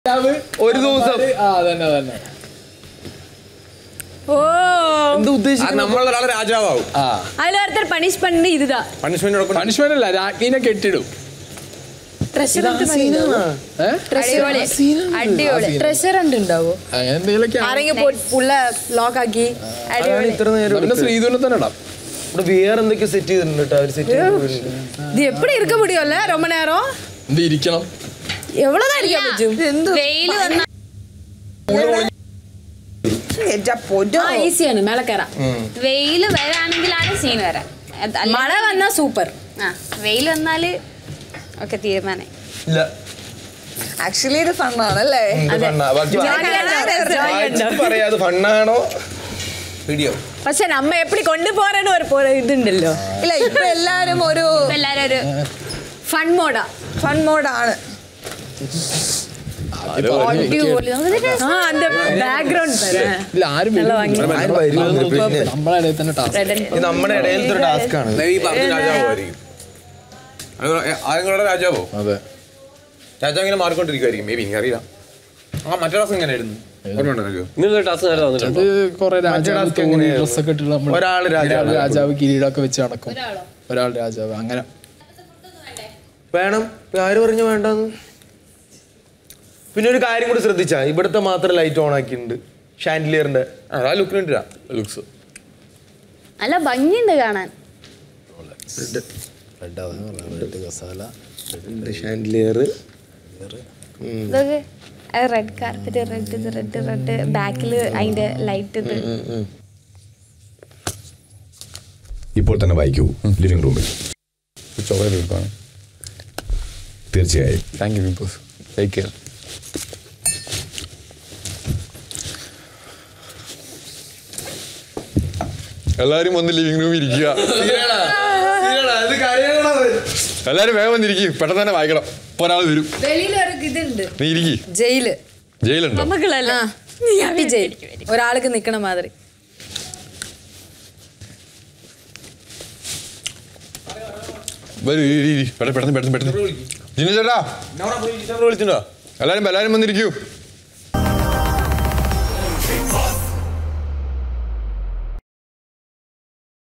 ഒരു ദിവസം ആ അതന്നെ അതന്നെ ഓ എന്താ ആ, ഉദ്ദേശിക്കുന്നത് നമ്മളൊരാളെ രാജാവും ആ അതിലൊരുത്തർ പണിഷ്മെന്റ് ഇതാ പണിഷ്മെന്റ് കൊടുക്കണം പണിഷ്മെന്റ് അല്ല രാജ്ഞീനെ കെട്ടിടും ട്രഷർ ഏഹ് അടിപൊളി അടിപൊളി ട്രഷർ ഉണ്ട് ഉണ്ടാവോ അങ്ങനെ എന്തെങ്കിലുമൊക്കെ ആരെങ്കിലും പോയി ഉള്ള ലോക്ക് ആക്കി അതാണ് അടിപൊളി ഇത്ര നേരം പിന്നെ എടുത്തത്. ശ്രീധുവിനെ തന്നെ ഇടാം ഇവിടെ വേറെ എന്തൊക്കെ സെറ്റ് ചെയ്തിട്ടുണ്ട് കേട്ടോ അവര് സെറ്റ് ചെയ്തിട്ടുണ്ട് ഇത് എപ്പടി இருக்க முடியும்ல ரொம்ப நேரம் എന്ത് ഇരിക്കണം எவ்வளவுதான் இருக்க പറ്റും വെയില് വന്ന ആ ഈസിയാണ് മേലെ കയറാം വെയില് വരാണെങ്കിലാണ് സീൻ വരാൻ അത് അല്ല- മഴ വന്നാ സൂപ്പർ ആ വെയില് വന്നാല് ഒക്കെ തീരുമാനം ഇല്ല ആക്ച്വലി ഇത് ഫണ്ണാണല്ലേ ഇത് ഫണ്ണാ. ബാക്കി വായിച്ചിട്ട് പറയാ അത് ഫണ്ണാണോ വീഡിയോ പക്ഷെ നമ്മ എപ്പടി കൊണ്ടുപോറേன்னு ഒരു പോ- ഇതുണ്ടല്ലോ ഇല്ല ഇപ്പൊ എല്ലാരും ഒരു ഇപ്പൊ എല്ലാരും ഒരു ഫൺ മോഡാ ഫൺ മോഡാണ് അടിപൊളി നമുക്ക് ആ அந்த ബാക്ക്ഗ്രൗണ്ട് ഇല്ല ആരും നല്ല ഭംഗി. ആരും വരുമെന്ന് പിന്നെ. നമ്മളെ ഇടയിൽ തന്നെ ടാസ്ക് ഇത് നമ്മുടെ ഇടയിലത്തെ ഒരു ടാസ്ക് ആണ് ഈ പറഞ്ഞ രാജാവായിരിക്കും ആരെങ്കിലും രാജാവോ അതെ രാജാവ് ഇങ്ങനെ മാറിക്കൊണ്ടിരിക്കുമായിരിക്കും മേ ബി എനിക്കറിയില്ല ആ മറ്റേ ദിവസം ഇങ്ങനെ ആയിരുന്നു ഓർമ്മയുണ്ടോ ഇങ്ങനൊരു ടാസ്ക് നേരെ വന്നിട്ടുണ്ടോ അത് കുറെ രാജാവ് task തോന്നി എങ്ങനെയാ? ഡ്രസ്സൊക്കെ ഇട്ടിട്ട് നമ്മൾ ഒരാള് രാജാവ്. ഒരാള് രാജാവ് കിരീടമൊക്കെ വെച്ച് നടക്കും ഒരാൾ രാജാവ് അങ്ങനെ വേണം ആര് പറഞ്ഞു വേണ്ടെന്ന് പിന്നെ ഒരു കാര്യം കൂടി ശ്രദ്ധിച്ചാ ഇവിടുത്തെ മാത്രം ലൈറ്റ് ഓൺ ആക്കിയിട്ടുണ്ട് ഷാൻഡിലിയറിന്റെ ആ ലുക്കിന് വേണ്ടിയാ ലുക്സ് നല്ല ഭംഗിയുണ്ട് കാണാൻ റെഡ് മസാല ഷാൻഡിലിയർ ഇതൊക്കെ റെഡ് കാർപ്പറ്റ് റെഡ് ഇത് റെഡ് റെഡ് ബാക്കിൽ അതിന്റെ ലൈറ്റ് ഇത് ഇപ്പോൾ തന്നെ വായിക്കൂ ലിവിംഗ് റൂമിൽ ചോക്ലേറ്റ് കൊടുക്കണം തീർച്ചയായും thank you Bigg Boss take care എല്ലാരും വന്ന് ലിവിംഗ് റൂമിൽ ഇരിക്കുക എല്ലാരും വേഗം വന്നിരിക്കും പെട്ടെന്ന് തന്നെ വായിക്കണം ഇപ്പൊ ഒരാൾ വരും വെളിയിലൊരു ഇതുണ്ട് നീ ഇരിക്കി ജയില് ജയിലുണ്ടോ ആ ഹാപ്പി ജയിൽ ഒരാൾക്ക് നിക്കണ മാതിരി വരൂ ഇരി, ഇരി. പെട്ടെന്ന് പെട്ടെന്ന് പെട്ടെന്ന് പെട്ടെന്ന് ജിനു ചേട്ടാ വിളിച്ചിട്ടുണ്ടോ എല്ലാരും എല്ലാരും വന്നിരിക്കൂ